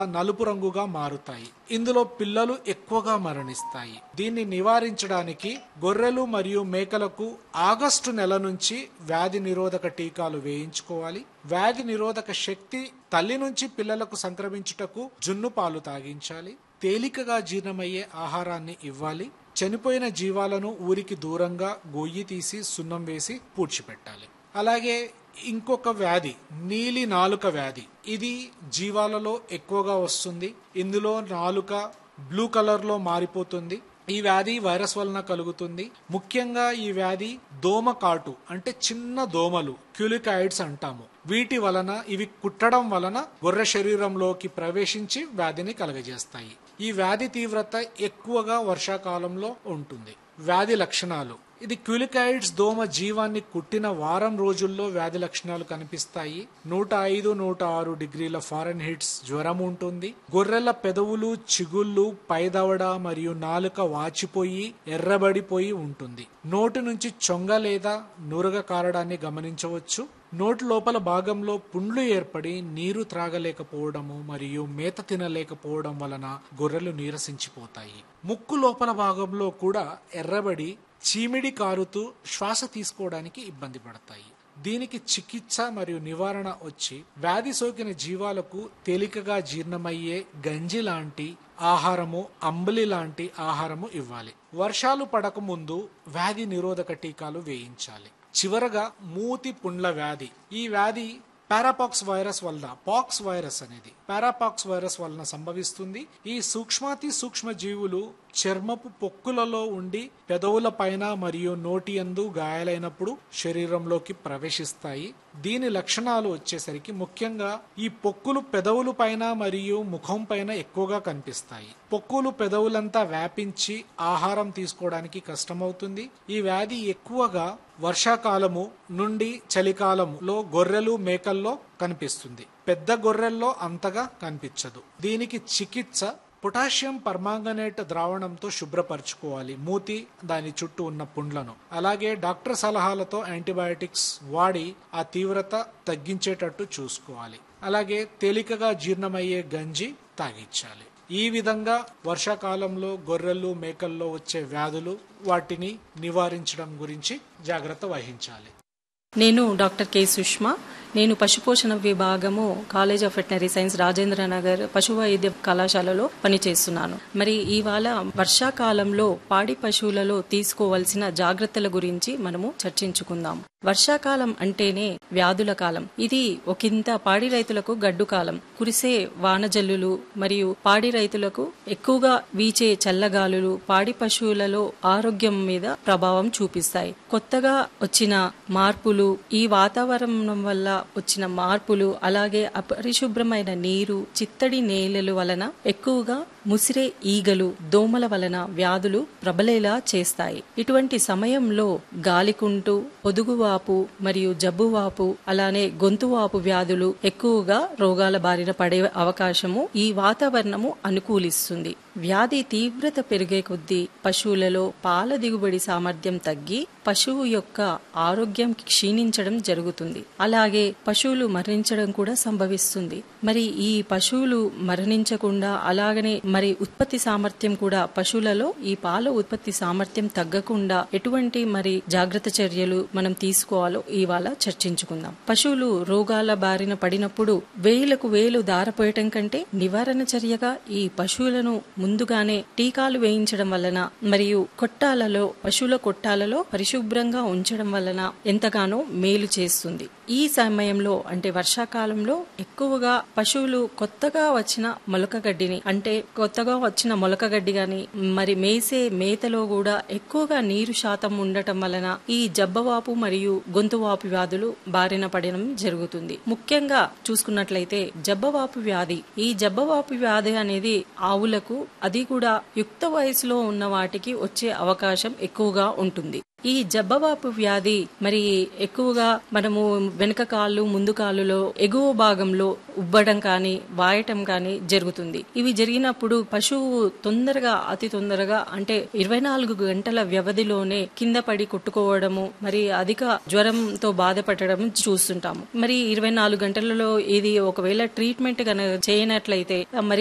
నలుపు రంగుగా మారుతాయి ఇందులో పిల్లలు ఎక్కువగా మరణిస్తాయి దీన్ని నివారించడానికి గొర్రెలు మరియు మేకలకు ఆగస్టు నెల నుంచి వ్యాధి నిరోధక టీకాలు వేయించుకోవాలి వ్యాధి నిరోధక శక్తి తల్లి నుంచి పిల్లలకు సంక్రమించుటకు జున్ను పాలు తాగించాలి తేలికగా జీర్ణమయ్యే ఆహారాన్ని ఇవ్వాలి చనిపోయిన జీవాలను ఊరికి దూరంగా గొయ్యి తీసి సున్నం వేసి పూడ్చిపెట్టాలి అలాగే ఇంకొక వ్యాధి నీలి నాలుక వ్యాధి ఇది జీవాలలో ఎక్కువగా వస్తుంది ఇందులో నాలుక బ్లూ కలర్ లో మారిపోతుంది ఈ వ్యాధి వైరస్ వలన కలుగుతుంది ముఖ్యంగా ఈ వ్యాధి దోమ కాటు అంటే చిన్న దోమలు క్యూలికాయిడ్స్ అంటాము వీటి వలన ఇవి కుట్టడం వలన గొర్రె శరీరంలోకి ప్రవేశించి వ్యాధిని కలగజేస్తాయి ఈ వ్యాధి తీవ్రత ఎక్కువగా వర్షాకాలంలో ఉంటుంది వ్యాధి లక్షణాలు ఇది క్యూలికాయిడ్స్ దోమ జీవాన్ని కుట్టిన వారం రోజుల్లో వ్యాధి లక్షణాలు కనిపిస్తాయి నూట ఐదు నూట ఆరు డిగ్రీల ఫారెన్ హీట్స్ జ్వరం ఉంటుంది గొర్రెల పెదవులు చిగుళ్ళు పైదవడ మరియు నాలుక వాచిపోయి ఎర్రబడిపోయి ఉంటుంది నోటి నుంచి చొంగ లేదా నురగ కారడాన్ని గమనించవచ్చు నోటి లోపల భాగంలో పుండ్లు ఏర్పడి నీరు త్రాగలేకపోవడము మరియు మేత తినలేకపోవడం వలన గొర్రెలు నీరసించిపోతాయి ముక్కు లోపల భాగంలో కూడా ఎర్రబడి చీమిడి కారుతూ శ్వాస తీసుకోవడానికి ఇబ్బంది పడతాయి దీనికి చికిత్స మరియు నివారణ వచ్చి వ్యాధి సోకిన జీవాలకు తేలికగా జీర్ణమయ్యే గంజి లాంటి ఆహారము అంబలి లాంటి ఆహారము ఇవ్వాలి వర్షాలు పడకముందు వ్యాధి నిరోధక టీకాలు వేయించాలి చివరగా మూతి పుండ్ల వ్యాధి ఈ వ్యాధి పారాపాక్స్ వైరస్ వల్ల పాక్స్ వైరస్ అనేది పారాపాక్స్ వైరస్ వలన సంభవిస్తుంది ఈ సూక్ష్మాతి సూక్ష్మ జీవులు చర్మపు పొక్కులలో ఉండి పెదవుల పైన మరియు నోటి అందు గాయాలైనప్పుడు శరీరంలోకి ప్రవేశిస్తాయి దీని లక్షణాలు వచ్చేసరికి ముఖ్యంగా ఈ పొక్కులు పెదవుల పైన మరియు ముఖం పైన ఎక్కువగా కనిపిస్తాయి పొక్కులు పెదవులంతా వ్యాపించి ఆహారం తీసుకోవడానికి కష్టమవుతుంది ఈ వ్యాధి ఎక్కువగా వర్షాకాలము నుండి చలికాలంలో గొర్రెలు మేకల్లో కనిపిస్తుంది పెద్ద గొర్రెల్లో అంతగా కనిపించదు దీనికి చికిత్స పొటాషియం పర్మాంగనేట్ ద్రావణంతో శుభ్రపరచుకోవాలి మూతి దాని చుట్టూ ఉన్న పుండ్లను అలాగే డాక్టర్ సలహాలతో యాంటీబయాటిక్స్ వాడి ఆ తీవ్రత తగ్గించేటట్టు చూసుకోవాలి అలాగే తేలికగా జీర్ణమయ్యే గంజి తాగించాలి ఈ విధంగా వర్షాకాలంలో గొర్రెలు మేకల్లో వచ్చే వ్యాధులు వాటిని నివారించడం గురించి జాగ్రత్త వహించాలి నేను డాక్టర్ కె సుష్మా నేను పశుపోషణ విభాగము college of veterinary science Rajendra Nagar పశు వైద్య కళాశాలలో పనిచేస్తున్నాను మరి ఇవాళ వర్షాకాలంలో పాడి పశువులలో తీసుకోవాల్సిన జాగ్రత్తల గురించి మనము చర్చించుకుందాం వర్షాకాలం అంటేనే వ్యాధుల కాలం ఇది ఒకంత పాడి రైతులకు గడ్డు కాలం కురిసే వానజల్లులు మరియు పాడి రైతులకు ఎక్కువగా వీచే చల్లగాలులు పాడి పశువులలో ఆరోగ్యం మీద ప్రభావం చూపిస్తాయి కొత్తగా వచ్చిన మార్పులు ఈ వాతావరణం వల్ల వచ్చిన మార్పులు అలాగే అపరిశుభ్రమైన నీరు చిత్తడి నేలలు వలన ఎక్కువగా ముసిరే ఈగలు దోమల వలన వ్యాధులు ప్రబలేలా చేస్తాయి ఇటువంటి సమయంలో గాలికుంటు పొదుగువాపు మరియు జబ్బువాపు అలానే గొంతువాపు వ్యాధులు ఎక్కువగా రోగాల బారిన పడే అవకాశము ఈ వాతావరణము అనుకూలిస్తుంది వ్యాధి తీవ్రత పెరిగే కొద్దీ పశువులలో పాల దిగుబడి సామర్థ్యం తగ్గి పశువు యొక్క ఆరోగ్యం క్షీణించడం జరుగుతుంది అలాగే పశువులు మరణించడం కూడా సంభవిస్తుంది మరి ఈ పశువులు మరణించకుండా అలాగనే మరి ఉత్పత్తి సామర్థ్యం కూడా పశువులలో ఈ పాల ఉత్పత్తి సామర్థ్యం తగ్గకుండా ఎటువంటి మరి జాగ్రత్త చర్యలు మనం తీసుకోవాలో ఇవాళ చర్చించుకుందాం పశువులు రోగాల బారిన పడినప్పుడు వేలకు వేలు దారపోయటం కంటే నివారణ చర్యగా ఈ పశువులను ముందుగానే టీకాలు వేయించడం వలన మరియు కొట్టాలలో పశువుల కొట్టాలలో పరిశుభ్రంగా ఉంచడం వలన ఎంతగానో మేలు చేస్తుంది ఈ సమయంలో అంటే వర్షాకాలంలో ఎక్కువగా పశువులు కొత్తగా వచ్చిన మొలక గడ్డిని అంటే కొత్తగా వచ్చిన మొలక గడ్డి గాని మరి మేసే మేతలో కూడా ఎక్కువగా నీరు శాతం ఉండటం వలన ఈ జబ్బవాపు మరియు గొంతువాపు వ్యాధులు బారిన పడడం జరుగుతుంది ముఖ్యంగా చూసుకున్నట్లయితే జబ్బవాపు వ్యాధి ఈ జబ్బవాపు వ్యాధి అనేది ఆవులకు అది కూడా యుక్త వయసులో ఉన్న వాటికి వచ్చే అవకాశం ఎక్కువగా ఉంటుంది ఈ జబ్బవాపు వ్యాధి మరి ఎక్కువగా మనము వెనుక కాళ్ళు ముందు కాళ్ళులో ఎగువ భాగంలో ఉబ్బడం కానీ వాయటం కానీ జరుగుతుంది ఇవి జరిగినప్పుడు పశువు తొందరగా అతి తొందరగా అంటే ఇరవై నాలుగు గంటల వ్యవధిలోనే కింద పడి కొట్టుకోవడము మరి అధిక జ్వరంతో బాధపడడం చూస్తుంటాము మరి ఇరవై నాలుగు గంటలలో ఇది ఒకవేళ ట్రీట్మెంట్ కనుక చేయనట్లయితే మరి